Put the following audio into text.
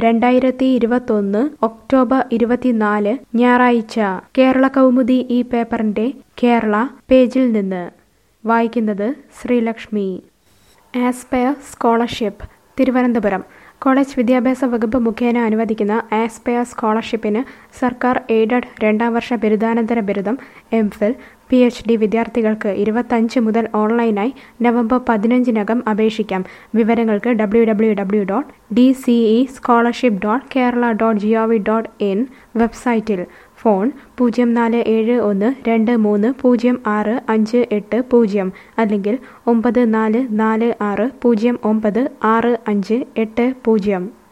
രണ്ടായിരത്തി ഇരുപത്തൊന്ന് ഒക്ടോബർ ഇരുപത്തിനാല് ഞായറാഴ്ച കേരള കൗമുദി ഈ പേപ്പറിന്റെ കേരള പേജിൽ നിന്ന് വായിക്കുന്നത് Sreelakshmi aspire scholarship Thiruvananthapuram college വിദ്യാഭ്യാസ വകുപ്പ് മുഖേന അനുവദിക്കുന്ന ആസ്പയർ സ്കോളർഷിപ്പിന് സർക്കാർ എയ്ഡഡ് രണ്ടാം വർഷ ബിരുദാനന്തര ബിരുദം M Phil P H D വിദ്യാർത്ഥികൾക്ക് ഇരുപത്തഞ്ച് മുതൽ ഓൺലൈനായി നവംബർ പതിനഞ്ചിനകം അപേക്ഷിക്കാം വിവരങ്ങൾക്ക് W W W dot D C E scholarship dot Kerala dot G O V dot in വെബ്സൈറ്റിൽ ഫോൺ പൂജ്യം നാല് ഏഴ് ഒന്ന് രണ്ട് മൂന്ന് പൂജ്യം ആറ് അഞ്ച് എട്ട് പൂജ്യം അല്ലെങ്കിൽ ഒമ്പത് നാല് നാല് ആറ് പൂജ്യം ഒമ്പത് ആറ് അഞ്ച് എട്ട് പൂജ്യം